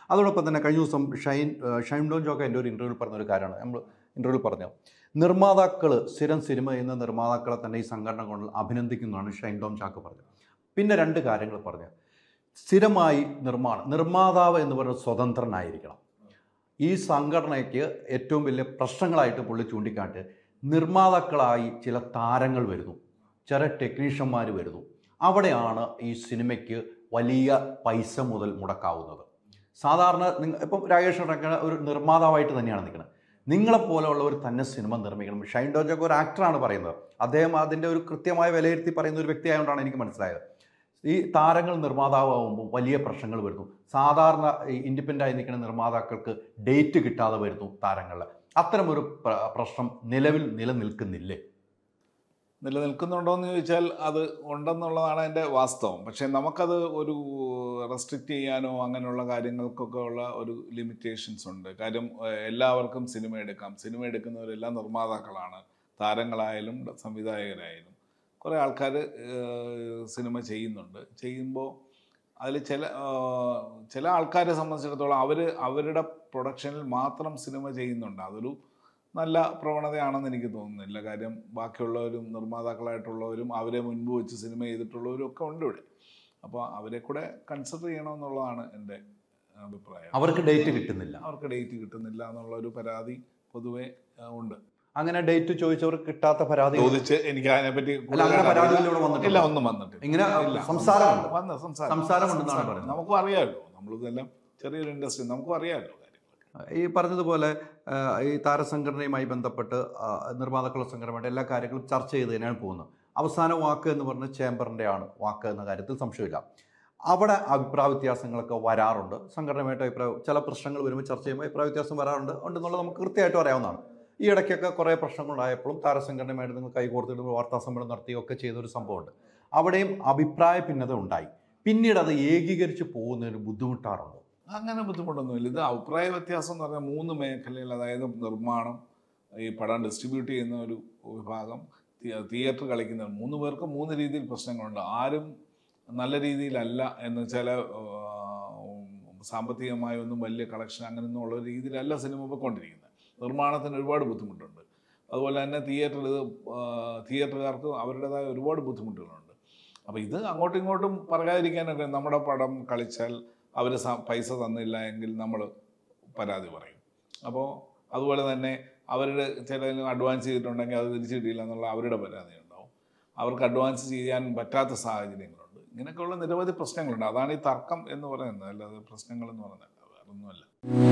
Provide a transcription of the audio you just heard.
അതോടൊപ്പം തന്നെ കഴിഞ്ഞ ദിവസം ഷൈൻ ഏഹ് ഷൈൻ ഡോൺ ജോക്ക എൻ്റെ ഒരു ഇൻ്റർവ്യൂവിൽ പറഞ്ഞൊരു കാര്യമാണ് നമ്മൾ ഇൻ്റർവ്യൂവിൽ പറഞ്ഞു നിർമ്മാതാക്കൾ സ്ഥിരം സിനിമ ചെയ്യുന്ന നിർമ്മാതാക്കളെ തന്നെ ഈ സംഘടന കൊണ്ട് അഭിനന്ദിക്കുന്നതാണ് ഷൈൻ ഡോം ചാക്ക് പറഞ്ഞത് പിന്നെ രണ്ട് കാര്യങ്ങൾ പറഞ്ഞു സ്ഥിരമായി നിർമ്മാണം നിർമ്മാതാവ് എന്ന് പറയുന്നത് സ്വതന്ത്രനായിരിക്കണം ഈ സംഘടനയ്ക്ക് ഏറ്റവും വലിയ പ്രശ്നങ്ങളായിട്ട് പുള്ളി ചൂണ്ടിക്കാട്ട് നിർമ്മാതാക്കളായി ചില താരങ്ങൾ വരുന്നു ചില ടെക്നീഷ്യന്മാർ വരുന്നു അവിടെയാണ് ഈ സിനിമയ്ക്ക് വലിയ പൈസ മുതൽ മുടക്കാവുന്നത് സാധാരണ നിങ്ങൾ ഇപ്പം രാകേഷ് ഇടയ്ക്ക് ഒരു നിർമ്മാതാവായിട്ട് തന്നെയാണ് നിൽക്കുന്നത് നിങ്ങളെപ്പോലെയുള്ളവർ തന്നെ സിനിമ നിർമ്മിക്കണം ഷൈൻ ഡോജൊക്കെ ഒരു ആക്ടറാണ് പറയുന്നത് അദ്ദേഹം അതിൻ്റെ ഒരു കൃത്യമായ വിലയിരുത്തി പറയുന്ന ഒരു വ്യക്തിയായതുകൊണ്ടാണ് എനിക്ക് മനസ്സിലായത് ഈ താരങ്ങൾ നിർമ്മാതാവുമ്പോൾ വലിയ പ്രശ്നങ്ങൾ വരുന്നു സാധാരണ ഇൻഡിപെൻഡൻ്റ് ആയി നിൽക്കുന്ന നിർമ്മാതാക്കൾക്ക് ഡേറ്റ് കിട്ടാതെ വരുന്നു താരങ്ങളിൽ അത്തരമൊരു പ്ര- പ്രശ്നം നിലവിൽ നിലനിൽക്കുന്നില്ലേ നിലനിൽക്കുന്നുണ്ടോ എന്ന് ചോദിച്ചാൽ അത് ഉണ്ടെന്നുള്ളതാണ് എൻ്റെ വാസ്തവം പക്ഷേ നമുക്കത് ഒരു റെസ്ട്രിക്റ്റ് ചെയ്യാനോ അങ്ങനെയുള്ള കാര്യങ്ങൾക്കൊക്കെ ഉള്ള ഒരു ലിമിറ്റേഷൻസ് ഉണ്ട് കാര്യം ഏഹ്, എല്ലാവർക്കും സിനിമ എടുക്കാം സിനിമ എടുക്കുന്നവരെല്ലാം നിർമ്മാതാക്കളാണ് താരങ്ങളായാലും സംവിധായകരായാലും കുറേ ആൾക്കാർ സിനിമ ചെയ്യുന്നുണ്ട് ചെയ്യുമ്പോൾ അതിൽ ചില ഏഹ്, ചില ആൾക്കാരെ സംബന്ധിച്ചിടത്തോളം അവർ അവരുടെ പ്രൊഡക്ഷനിൽ മാത്രം സിനിമ ചെയ്യുന്നുണ്ട് അതൊരു നല്ല പ്രവണതയാണെന്ന് എനിക്ക് തോന്നുന്നില്ല കാര്യം ബാക്കിയുള്ളവരും നിർമ്മാതാക്കളായിട്ടുള്ളവരും അവരെ മുൻപ് വെച്ച് സിനിമ ചെയ്തിട്ടുള്ളവരും ഒക്കെ ഉണ്ട് ഇവിടെ അപ്പോൾ അവരെ കൂടെ കൺസിഡർ ചെയ്യണമെന്നുള്ളതാണ് എൻ്റെ അഭിപ്രായം അവർക്ക് ഡേറ്റ് കിട്ടുന്നില്ല അവർക്ക് ഡേറ്റ് കിട്ടുന്നില്ല എന്നുള്ള ഒരു പരാതി പൊതുവെ ആ, ഉണ്ട് അങ്ങനെ ഡേറ്റ് ചോദിച്ചവർക്ക് കിട്ടാത്ത പരാതി ചോദിച്ച് എനിക്ക് അതിനെപ്പറ്റി അല്ല, അങ്ങനെ കൂടുതലായിട്ട് പരാതികൾ അറിയില്ല. ഇവിടെ വന്നിട്ടില്ല. ഇല്ല ഒന്നും വന്നിട്ടില്ല ഇങ്ങനെ ഇല്ല. സംസാരമുണ്ട്. വന്ന് സംസാരം സംസാരമുണ്ടെന്നാണ് സംസാരം. പറയുന്നത്. നമുക്കും അറിയാമല്ലോ നമ്മളിതെല്ലാം ചെറിയൊരു ഇൻഡസ്ട്രി നമുക്കും അറിയാമല്ലോ കാര്യങ്ങളൊക്കെ ഈ പറഞ്ഞതുപോലെ ആ, ഈ താരസംഘടനയുമായി ബന്ധപ്പെട്ട് ആ, നിർമ്മാതാക്കളുടെ സംഘടനയുടെ എല്ലാ കാര്യങ്ങളും ചർച്ച ചെയ്ത് തന്നെയാണ് പോകുന്നത് അവസാന വാക്ക് എന്ന് പറഞ്ഞ ചേംബറിൻ്റെ ആണ് വാക്ക് എന്ന കാര്യത്തിൽ സംശയമില്ല അവിടെ അഭിപ്രായ വ്യത്യാസങ്ങളൊക്കെ വരാറുണ്ട് സംഘടനയുമായിട്ട് അഭിപ്രായ ചില പ്രശ്നങ്ങൾ വരുമ്പോൾ ചർച്ച ചെയ്യുമ്പോൾ അഭിപ്രായ വ്യത്യാസം വരാറുണ്ട് ഉണ്ടെന്നുള്ളത് നമുക്ക് കൃത്യമായിട്ടും അറിയാവുന്നതാണ് ഈ ഇടയ്ക്കൊക്കെ കുറേ പ്രശ്നങ്ങളുണ്ടായപ്പോഴും താരസംഘടനയുമായിട്ട് നിങ്ങൾ കൈകോർത്തിട്ട് വാർത്താ സമ്മേളനം നടത്തുകയൊക്കെ ചെയ്തൊരു സംഭവമുണ്ട് അവിടെയും അഭിപ്രായ ഭിന്നത ഉണ്ടായി പിന്നീട് അത് ഏകീകരിച്ച് പോകുന്നതിന് ബുദ്ധിമുട്ടാറുണ്ടോ അങ്ങനെ ബുദ്ധിമുട്ടൊന്നുമില്ല ഇത് അഭിപ്രായ വ്യത്യാസം എന്ന് പറഞ്ഞാൽ മൂന്ന് മേഖലയിൽ അതായത് നിർമ്മാണം ഈ പടം ഡിസ്ട്രിബ്യൂട്ട് ചെയ്യുന്ന ഒരു വിഭാഗം തിയ- തിയേറ്റർ കളിക്കുന്ന മൂന്ന് പേർക്ക് മൂന്ന് രീതിയിൽ പ്രശ്നങ്ങളുണ്ട് ആരും നല്ല രീതിയിലല്ല എന്ന് ചില സാമ്പത്തികമായ ഒന്നും വലിയ കളക്ഷൻ അങ്ങനെയൊന്നും ഉള്ള രീതിയിലല്ല സിനിമ പോയിക്കൊണ്ടിരിക്കുന്നത് നിർമ്മാണത്തിന് ഒരുപാട് ബുദ്ധിമുട്ടുണ്ട് അതുപോലെ തന്നെ തിയേറ്ററിൽ ഇത് തിയേറ്ററുകാർക്ക് അവരുടേതായ ഒരുപാട് ബുദ്ധിമുട്ടുകളുണ്ട് അപ്പോൾ ഇത് അങ്ങോട്ടും ഇങ്ങോട്ടും പറയാതിരിക്കാനൊക്കെ നമ്മുടെ പടം കളിച്ചാൽ അവർ പൈസ തന്നില്ല എങ്കിൽ നമ്മൾ പരാതി പറയും അപ്പോൾ അതുപോലെ തന്നെ അവരുടെ ചില അഡ്വാൻസ് ചെയ്തിട്ടുണ്ടെങ്കിൽ അത് തിരിച്ചു കിട്ടിയില്ല എന്നുള്ള അവരുടെ പരാതി ഉണ്ടാവും അവർക്ക് അഡ്വാൻസ് ചെയ്യാൻ പറ്റാത്ത സാഹചര്യങ്ങളുണ്ട് ഇങ്ങനെയൊക്കെയുള്ള നിരവധി പ്രശ്നങ്ങളുണ്ട് അതാണ് ഈ തർക്കം എന്ന് പറയുന്നത് അല്ലാതെ പ്രശ്നങ്ങൾ എന്ന് പറയുന്നത് വേറെ ഒന്നുമല്ല